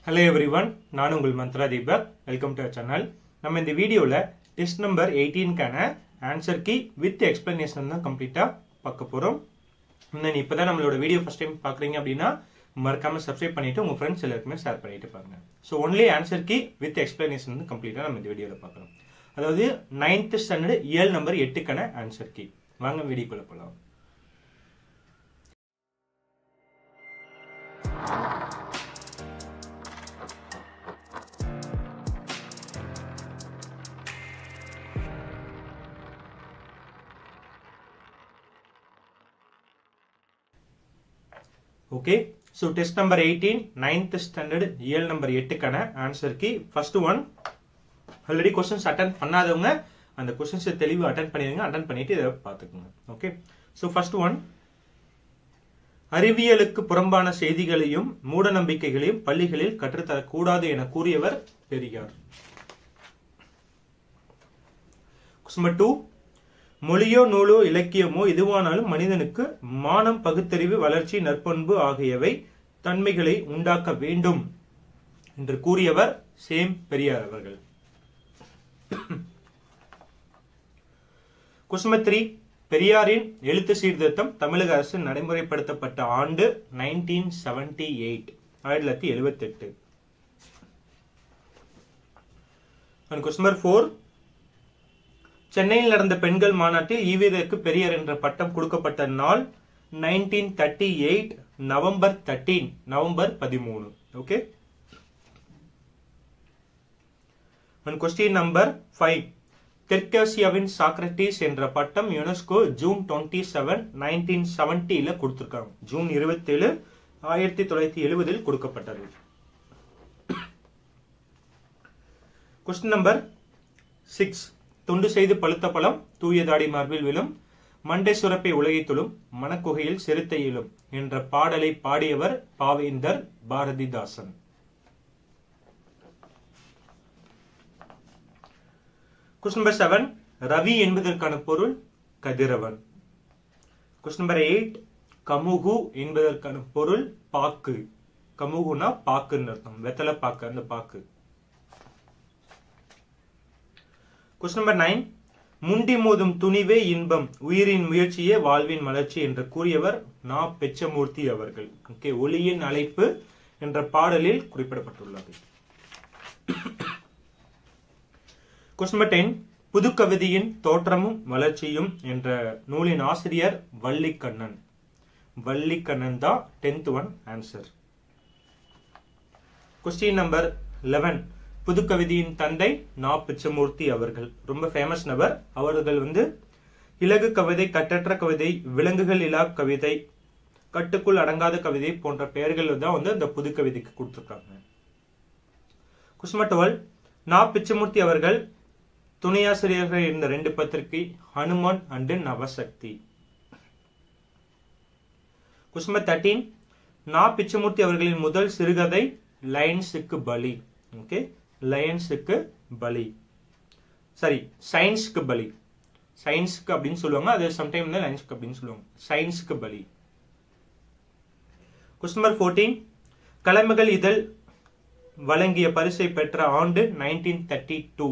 hello every everyone நான் உங்கள் Mantra Deepak welcome to channel நம்ம இந்த வீடியோவில் டெஸ்ட் நம்பர் எயிட்டீன்கான ஆன்சர் கீ வித் எக்ஸ்பிளனேஷன் தான் கம்ப்ளீட்டாக பார்க்க போகிறோம் இன்னும் இப்போ தான் நம்மளோட வீடியோ ஃபஸ்ட் டைம் பார்க்குறீங்க அப்படின்னா மறக்காம சப்ஸ்கிரைப் பண்ணிட்டு உங்கள் ஃப்ரெண்ட்ஸ் எல்லாருக்குமே ஷேர் பண்ணிட்டு பாருங்க so only answer key with explanation வந்து கம்ப்ளீட்டாக நம்ம இந்த வீடியோவில் பார்க்கலாம் அதாவது நைன்த் ஸ்டாண்டர்ட் இயல் நம்பர் எட்டுக்கான ஆன்சர் கீ வாங்க வீடியோக்குள்ள போகலாம் okay so test number eighteen ninth standard இயல் நம்பர் எட்டுக்கான answer key first one already questions attend பண்ணாதவங்க அந்த கொஸ்டின்ஸை தெளிவு அட்டன் பண்ணிடுங்க அட்டன் பண்ணிட்டு இதை பார்த்துக்குங்க ஓகே ஸோ ஃபர்ஸ்ட் ஒன் அறிவியலுக்கு புறம்பான செய்திகளையும் மூட நம்பிக்கைகளையும் பள்ளிகளில் கற்றுத்தரக்கூடாது என கூறியவர் பெரியார் நம்பர் டூ மொழியோ நூலோ இலக்கியமோ எதுவானாலும் மனிதனுக்கு மானம் பகுத்தறிவு வளர்ச்சி நற்பண்பு ஆகியவை தன்மைகளை உண்டாக்க வேண்டும் என்று கூறியவர் சேம் பெரியார் அவர்கள் குசுமத்ரி பெரியாரின் எழுத்து சீர்திருத்தம் தமிழக அரசு நடைமுறைப்படுத்தப்பட்ட ஆண்டு நைன்டீன் செவன்டி எயிட் ஆயிரத்தி தொள்ளாயிரத்தி எழுபத்தி எட்டு கொஸ்டின் ஃபோர் சென்னையில் நடந்த பெண்கள் மாநாட்டில் ஈவீரருக்கு பெரியார் என்ற பட்டம் கொடுக்கப்பட்ட நாள் nineteen thirty eight November thirteen November பதிமூணு ஓகே கொஸ்டின் நம்பர் ஃபைவ் தெற்காசியாவின் சாக்ரட்டிஸ் என்ற பட்டம் UNESCO June twenty seven nineteen செவன்டில கொடுத்திருக்காங்க ஜூன் இருபத்தி ஏழு ஆயிரத்தி தொள்ளாயிரத்தி எழுபதில் கொடுக்கப்பட்டது கொஸ்டின் நம்பர் சிக்ஸ் தொண்டு செய்து பழுத்த பழம் தூயதாடி மார்பில் விழும் மண்டை சுரப்பை உலகை தொழும் மனக்குகையில் செலுத்த இயலும் என்ற பாடலை பாடியவர் பாவேந்தர் பாரதிதாசன் கொஸ்டின் நம்பர் செவன் ரவி என்பதற்கான பொருள் கதிரவன் கொஸ்டின் நம்பர் எயிட் கமுகு என்பதற்கான பொருள் பாக்கு கமுகுனா பாக்குன்னு அர்த்தம் வெத்தலை பாக்கு அந்த பாக்கு கொஸ்டின் நம்பர் நைன் முண்டி மோதும் துணிவே இன்பம் உயிரின் முயற்சியே வாழ்வின் மலர்ச்சி என்று கூறியவர் நா பெச்சமூர்த்தி அவர்கள் ஓகே ஒளியின் அழைப்பு என்ற பாடலில் குறிப்பிடப்பட்டுள்ளது கொஸ்டின் நம்பர் டென் புதுக்கவிதையின் தோற்றமும் வளர்ச்சியும் என்ற நூலின் ஆசிரியர் வள்ளிக்கண்ணன் வள்ளிக்கண்ணன் தான் tenth one answer question number eleven புதுக்கவிதையின் தந்தை நா பிச்சமூர்த்தி அவர்கள் ரொம்ப ஃபேமஸ் நபர் அவர்கள் வந்து இலகு கவிதை கட்டற்ற கவிதை விலங்குகள் இலா கவிதை கட்டுக்குள் அடங்காத கவிதை போன்ற பெயர்கள் தான் வந்து அந்த புது கவிதைக்கு கொடுத்துருக்காங்க குஸ்ம டுவெல் நா பிச்சமூர்த்தி அவர்கள் துணையாசிரியர்கள் இருந்த ரெண்டு பத்திரிகை ஹனுமான் அண்டு நவசக்தி குஸ்ம தேர்ட்டீன் நா பிச்சமூர்த்தி அவர்களின் முதல் சிறுகதை லைன்ஸுக்கு பலி ஓகே லயன்ஸுக்கு பலி சரி சயின்ஸுக்கு பலி சயின்ஸுக்கு அப்படின்னு சொல்லுவாங்க அது சம்டைம் வந்து லைன்ஸுக்கு அப்படின்னு சொல்லுவாங்க சயின்ஸுக்கு பலி கொஸ்டின் நம்பர் ஃபோர்டீன் கலைமகள் இதழ் வழங்கிய பரிசை பெற்ற ஆண்டு nineteen thirty two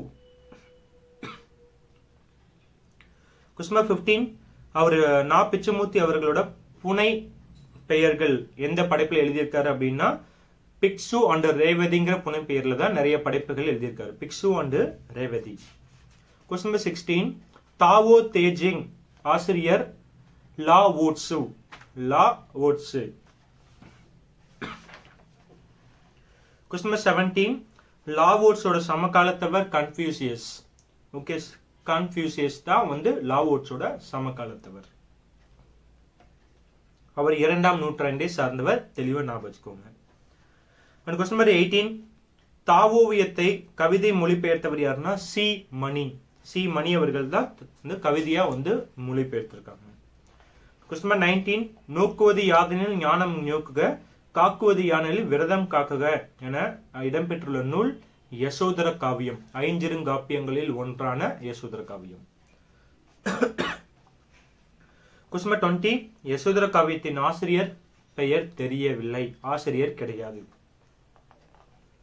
question number fifteen அவர் நா பிச்சமூர்த்தி அவர்களோட புனை பெயர்கள் எந்த படைப்பில் எழுதியிருக்காரு அப்படின்னா பிக்ஸு அண்டு ரேவதிங்கிற புனை பெயர்ல தான் நிறைய படைப்புகள் எழுதியிருக்காரு Bhikshu and Revathi question number sixteen Tao Te Ching ஆசிரியர் Lao Tzu Lao Tzu question number seventeen Lao ஓட்ஸோட சமகாலத்தவர் கன்ஃபியூசியஸ் ஓகே கன்ஃபியூசியஸ் தான் வந்து லா ஓட்ஸோட சமகாலத்தவர் அவர் இரண்டாம் நூற்றாண்டை சார்ந்தவர் தெளிவாக ஞாபகம் வச்சுக்கோங்க அண்ட் கொஸ்டின் நம்பர் எயிட்டீன் தாவோவியத்தை கவிதை மொழிபெயர்த்தவர் யாருன்னா சி மணி சி மணி அவர்கள் தான் வந்து கவிதையா வந்து மொழிபெயர்த்திருக்காங்க கொஸ்டின் நம்பர் நைன்டீன் நோக்குவது யாதெனில் ஞானம் நோக்குக காக்குவது யானெனில் விரதம் காக்குக என இடம்பெற்றுள்ள நூல் யசோதர காவியம் ஐஞ்சிருங்காப்பியங்களில் ஒன்றான யசோதர காவியம் கொஸ்டின் டுவெண்ட்டி யசோதர காவியத்தின் ஆசிரியர் பெயர் தெரியவில்லை ஆசிரியர் கிடையாது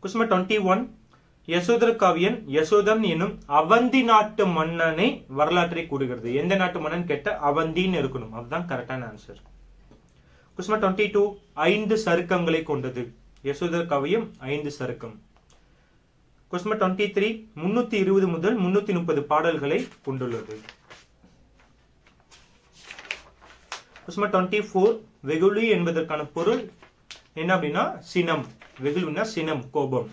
question twenty one Yasodhara Kaviyam Yasodhan எனும் அவந்தி நாட்டு மன்னனை வரலாற்றை கூறுகிறது எந்த நாட்டு மன்னன் கேட்ட அவந்தின்னு இருக்கணும் அதுதான் கரெக்டான ஆன்சர் கொஸ்டின் டுவெண்ட்டி டூ ஐந்து சருக்கங்களை கொண்டது யசோதர் காவியம் ஐந்து சருக்கம் கொஸ்டின் டுவெண்ட்டி த்ரீ முன்னூத்தி இருபது முதல் முன்னூத்தி முப்பது பாடல்களை கொண்டுள்ளது கொஸ்டின் டுவெண்ட்டி ஃபோர் வெகுளி என்பதற்கான பொருள் என்ன அப்படின்னா சினம் வெகுளுன்னா சினம் கோபம்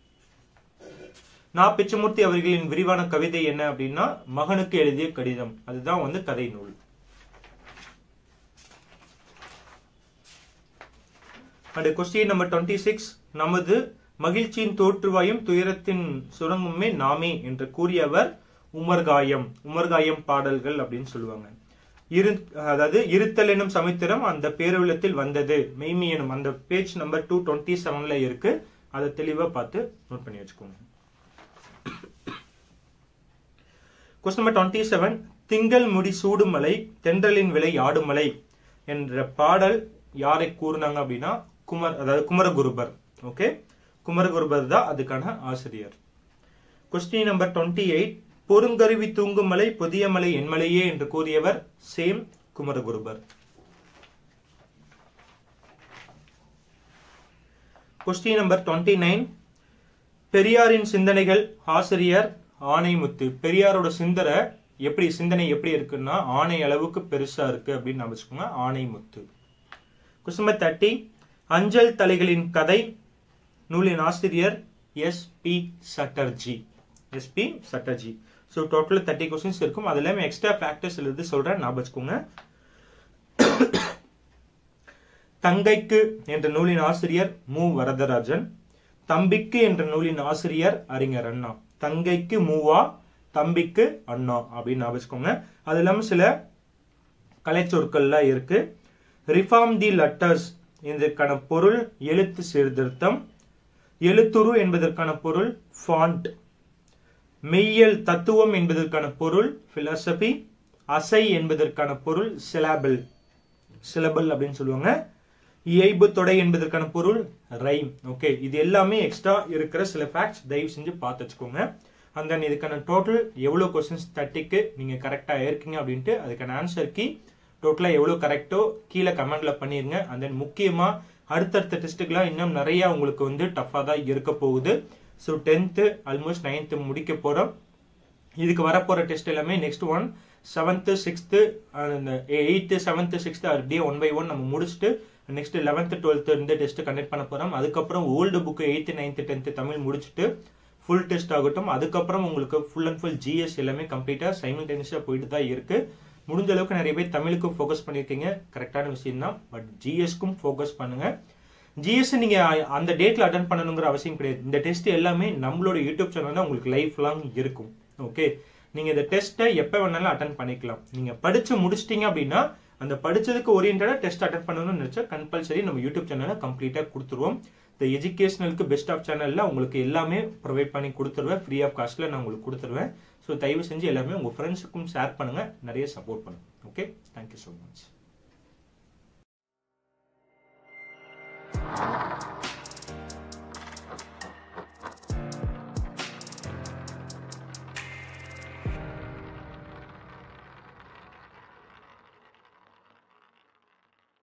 நா பிச்சமூர்த்தி அவர்களின் விரிவான கவிதை என்ன அப்படின்னா மகனுக்கு எழுதிய கடிதம் அதுதான் வந்து கதை நூல் and question number twenty six நமது மகிழ்ச்சியின் தோற்றுவாயும் துயரத்தின் சுரங்குமே நாமே என்று கூறியவர் உமர்காயம் உமர்காயம் பாடல்கள் அப்படின்னு சொல்லுவாங்க இரு அதாவது இருத்தல் எனும் சமுத்திரம் அந்த பேருள்ளத்தில் வந்தது மெய்மி எனும் அந்த பேஜ் நம்பர் டூ டுவெண்ட்டி செவன்ல இருக்கு அதை தெளிவா பார்த்து நோட் பண்ணி வச்சுக்கோங்க கொஸ்டின் நம்பர் டுவெண்ட்டி செவன் திங்கள் முடி சூடுமலை தென்றலின் விலை ஆடுமலை என்ற பாடல் யாரை கூறுனாங்க அப்படின்னா குமர் அதாவது குமரகுருபர் ஓகே குமரகுருபர் தான் அதுக்கான ஆசிரியர் கொஸ்டின் நம்பர் டுவெண்ட்டி எயிட் பொருங்கருவி தூங்கும் மலை புதிய மலை என்மலையே என்று கூறியவர் same Kumaragurupar question number twenty nine பெரியாரின் சிந்தனைகள் ஆசிரியர் ஆணைமுத்து பெரியாரோட சிந்தனை எப்படி சிந்தனை எப்படி இருக்குன்னா ஆணை அளவுக்கு பெருசா இருக்கு அப்படின்னு நம்ம வச்சுக்கோங்க ஆணைமுத்து கொஸ்டின் நம்பர் தேர்ட்டி அஞ்சல் தலைகளின் கதை நூலின் ஆசிரியர் S P Chatterjee S P Chatterjee so total thirty questions இருக்கும் அது எல்லாமே எக்ஸ்ட்ரா ஃபேக்டர்ஸ் எழுதி சொல்றேன் ஞாபகம் வச்சுக்கோங்க தங்கைக்கு என்ற நூலின் ஆசிரியர் மு வரதராஜன் தம்பிக்கு என்ற நூலின் ஆசிரியர் அறிஞர் அண்ணா தங்கைக்கு மூவா தம்பிக்கு அண்ணா அப்படின்னு ஞாபகம் வச்சுக்கோங்க அது இல்லாமல் சில கலைச்சொற்கள்லாம் இருக்கு ரிஃபார்ம் தி லெட்டர்ஸ் இதற்கான பொருள் எழுத்து சீர்திருத்தம் எழுத்துரு என்பதற்கான பொருள் ஃபாண்ட் மெய்யல் தத்துவம் என்பதற்கான பொருள் பிலாசபி அசை என்பதற்கான பொருள் சிலாபிள் சிலபல் அப்படின்னு சொல்லுவாங்க இயைபு தொடை என்பதற்கான பொருள் ரைம் ஓகே இது எல்லாமே எக்ஸ்ட்ரா இருக்கிற சில ஃபேக்ட்ஸ் தயவு செஞ்சு பார்த்து வச்சுக்கோங்க அண்ட் தென் இதுக்கான டோட்டல் எவ்வளோ கொஸ்டின்ஸ் தேர்ட்டிக்கு நீங்கள் கரெக்டாக இருக்கீங்க அப்படின்ட்டு அதுக்கான ஆன்சர் கீ டோட்டலாக எவ்வளோ கரெக்டோ கீழே கமெண்ட்ல பண்ணிருங்க அண்ட் தென் முக்கியமாக அடுத்தடுத்த டெஸ்ட்டுக்கெலாம் இன்னும் நிறைய உங்களுக்கு வந்து டஃப்பாக தான் இருக்க போகுது ஸோ டென்த்து ஆல்மோஸ்ட் நைன்த்து முடிக்க போகிறோம் இதுக்கு வரப்போகிற டெஸ்ட் எல்லாமே நெக்ஸ்ட் ஒன் செவன்த்து சிக்ஸ்த்து அந்த எயித்து செவன்த்து சிக்ஸ்த்து அப்படியே ஒன் பை ஒன் நம்ம முடிச்சுட்டு நெக்ஸ்ட் லெவன்த்து டுவெல்த்து இந்த டெஸ்ட் கண்டக்ட் பண்ண போகிறோம் அதுக்கப்புறம் old book eighth ninth tenth Tamil முடிச்சுட்டு ஃபுல் டெஸ்ட் ஆகட்டும் அதுக்கப்புறம் உங்களுக்கு ஃபுல் அண்ட் ஃபுல் ஜிஎஸ் எல்லாமே கம்ப்ளீட்டாக சைமில்டேனியஸாக போயிட்டு தான் இருக்கு முடிஞ்ச அளவுக்கு நிறைய பேர் தமிழுக்கும் ஃபோக்கஸ் பண்ணியிருக்கீங்க கரெக்டான விஷயம் தான் பட் ஜிஎஸ்க்கும் ஃபோக்கஸ் பண்ணுங்க ஜிஎஸ் நீங்க அந்த டேட்ல அட்டன் பண்ணணுங்கிற அவசியம் கிடையாது இந்த டெஸ்ட் எல்லாமே நம்மளோட யூடியூப் சேனல்ல உங்களுக்கு லைஃப் லாங் இருக்கும் ஓகே நீங்க இந்த டெஸ்ட்டை எப்போ வேணாலும் அட்டன் பண்ணிக்கலாம் நீங்க படிச்சு முடிச்சிட்டீங்க அப்படின்னா அந்த படிச்சதுக்கு ஓரியன்டா டெஸ்ட் அட்டன் பண்ணணும்னு நினைச்சா கம்பல்சரி நம்ம யூடியூப் சேனலை கம்ப்ளீட்டா கொடுத்துருவோம் இந்த எஜுகேஷனலுக்கு பெஸ்ட் ஆஃப் சேனல்ல உங்களுக்கு எல்லாமே ப்ரொவைட் பண்ணி கொடுத்துருவேன் ஃப்ரீ ஆஃப் காஸ்ட்ல நான் உங்களுக்கு கொடுத்துருவேன் ஸோ தயவு செஞ்சு எல்லாமே உங்க ஃப்ரெண்ட்ஸுக்கும் ஷேர் பண்ணுங்க நிறைய சப்போர்ட் பண்ணுங்க ஓகே தேங்க்யூ ஸோ மச்